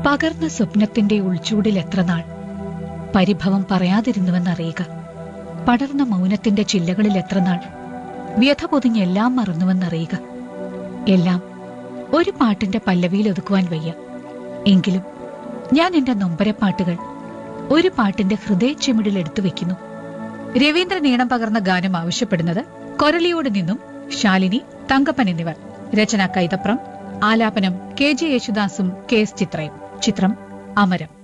പകർന്ന സ്വപ്നത്തിന്റെ ഉൾച്ചൂടിൽ എത്ര നാൾ പരിഭവം പറയാതിരുന്നുവെന്നറിയുക പടർന്ന മൗനത്തിന്റെ ചില്ലകളിൽ എത്ര നാൾ വ്യഥ പൊതിഞ്ഞെല്ലാം മറന്നുവെന്നറിയുക എല്ലാം ഒരു പാട്ടിന്റെ പല്ലവിയിൽ ഒതുക്കുവാൻ വയ്യ എങ്കിലും ഞാൻ എന്റെ നൊമ്പരപ്പാട്ടുകൾ ഒരു പാട്ടിന്റെ ഹൃദയ ചെമിടിൽ എടുത്തു വെക്കുന്നു രവീന്ദ്രൻ ഈണം പകർന്ന ഗാനം ആവശ്യപ്പെടുന്നത് കൊരളിയോട് നിന്നും ശാലിനി തങ്കപ്പൻ എന്നിവർ രചന കൈതപ്രം ആലാപനം കെ ജെ യേശുദാസും കെ എസ് ചിത്രയും ചിത്രം അമരം